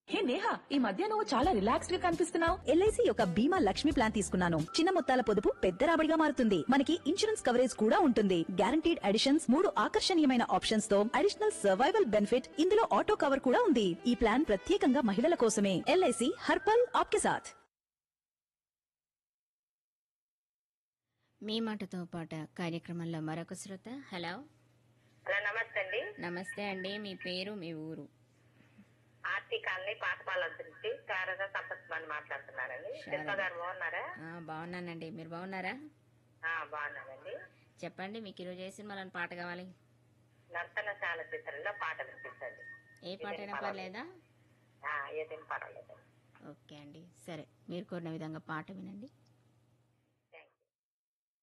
హే నేహా ఈ మధ్య నువ్వు చాలా రిలాక్స్డ్ గా కనిపిస్తున్నావు ఎల్ఐసి యొక్క బీమా లక్ష్మి ప్లాన్ తీసుకున్నాను చిన్న మొత్తాల పొదుపు పెద్ద రాబడిగా మారుతుంది మనకి ఇన్సూరెన్స్ కవరేజ్ కూడా ఉంటుంది గ్యారంటీడ్ అడిషన్స్ మూడు ఆకర్షణీయమైన ఆప్షన్స్ తో అడిషనల్ సర్వైవల్ బెనిఫిట్ ఇందులో ఆటో కవర్ కూడా ఉంది ఈ ప్లాన్ ప్రత్యేకంగా మహిళల కోసమే ఎల్ఐసి హర్పల్ ఆప్కే సాథ్ మీ మాటతో పాట కార్యక్రమంలో మరొక శ్రోత హలో హలో నమస్తే అండి నమస్తే అండి మీ పేరు మీ ఊరు ఆర్టీ కాలనీ పాతపాల నుంచి శారద సంపత్ అని మాట్లాడుతున్నానండి శారద. శిల్ప గారు బాగున్నారా ఆ, బాగున్నానండి మీరు బాగున్నారా ఆ, బాగున్నానండి చెప్పండి మీకు ఈరోజు ఏ సినిమాలని పాట కావాలి నర్తనశాల చిత్రంలో పాట వినిపించండి ఏ పాటైనా పర్లేదా ఆ, ఏదేం పర్వాలేదు ఓకే అండి సరే మీరు కోరిన విధంగా పాట వినండి